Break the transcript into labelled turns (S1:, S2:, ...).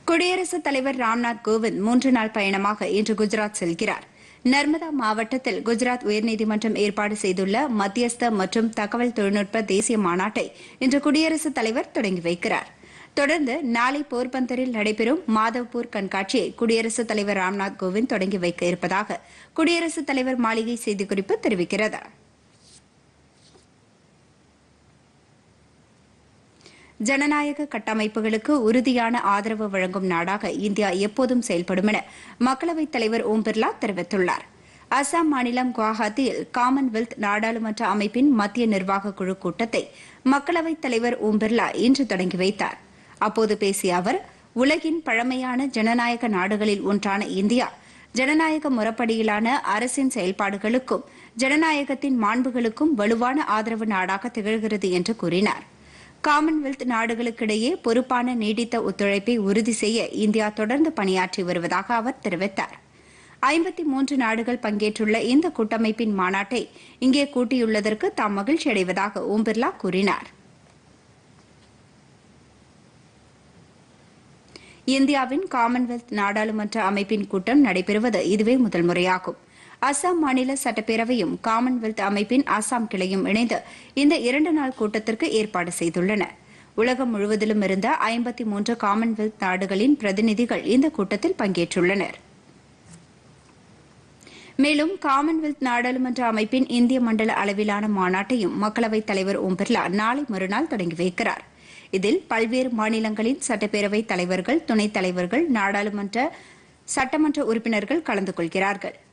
S1: குடியரசுத் தலைவர் ராம்நாத் கோவிந்த் மூன்று நாள் பயணமாக இன்று குஜராத் செல்கிறார் நர்மதா மாவட்டத்தில் குஜராத் உயர்நீதிமன்றம் ஏற்பாடு செய்துள்ள மத்தியஸ்த மற்றும் தகவல் தொழில்நுட்ப தேசிய மாநாட்டை இன்று குடியரசுத் தலைவர் தொடங்கி வைக்கிறார் தொடர்ந்து நாளை போர்பந்தரில் நடைபெறும் மாதவ்பூர் கண்காட்சியை குடியரசுத் தலைவர் ராம்நாத் கோவிந்த் தொடங்கி வைக்க இருப்பதாக குடியரசுத் தலைவர் மாளிகை செய்திக்குறிப்பு தெரிவிக்கிறது ஜனநாயக கட்டமைப்புகளுக்கு உறுதியான ஆதரவு வழங்கும் நாடாக இந்தியா எப்போதும் செயல்படும் என மக்களவைத் தலைவர் ஓம் பிர்லா தெரிவித்துள்ளார் அசாம் மாநிலம் குவஹாத்தியில் காமன்வெல்த் நாடாளுமன்ற அமைப்பின் மத்திய நிர்வாக குழு கூட்டத்தை மக்களவைத் தலைவர் ஓம் பிர்லா இன்று தொடங்கி வைத்தார் அப்போது பேசிய அவர் உலகின் பழமையான ஜனநாயக நாடுகளில் ஒன்றான இந்தியா ஜனநாயக முறைப்படியிலான அரசின் செயல்பாடுகளுக்கும் ஜனநாயகத்தின் மாண்புகளுக்கும் வலுவான ஆதரவு நாடாக திகழ்கிறது என்று கூறினார் காமன்வெல்த் நாடுகளுக்கிடையே பொறுப்பான நீடித்த ஒத்துழைப்பை உறுதி செய்ய இந்தியா தொடர்ந்து பணியாற்றி வருவதாக அவர் தெரிவித்தார் ஐம்பத்தி மூன்று நாடுகள் பங்கேற்றுள்ள இந்த கூட்டமைப்பின் மாநாட்டை இங்கே கூட்டியுள்ளதற்கு தாம் மகிழ்ச்சி அடைவதாக ஓம் பிர்லா கூறினார் இந்தியாவின் காமன்வெல்த் நாடாளுமன்ற அமைப்பின் கூட்டம் நடைபெறுவது இதுவே முதல் முறையாகும் அசாம் மாநில சட்டப்பேரவையும் காமன்வெல்த் அமைப்பின் அசாம் கிளையும் இணைந்து இந்த இரண்டு நாள் கூட்டத்திற்கு ஏற்பாடு செய்துள்ளன உலகம் முழுவதிலும் இருந்த ஐம்பத்தி மூன்று காமன்வெல்த் நாடுகளின் பிரதிநிதிகள் இந்த கூட்டத்தில் பங்கேற்றுள்ளனர் மேலும் காமன்வெல்த் நாடாளுமன்ற அமைப்பின் இந்திய மண்டல அளவிலான மாநாட்டையும் மக்களவைத் தலைவர் ஓம் பிர்லா நாளை மறுநாள் தொடங்கி வைக்கிறார் இதில் பல்வேறு மாநிலங்களின் சட்டப்பேரவைத் தலைவர்கள் துணைத் தலைவர்கள் நாடாளுமன்ற சட்டமன்ற உறுப்பினர்கள் கலந்து கொள்கிறார்கள்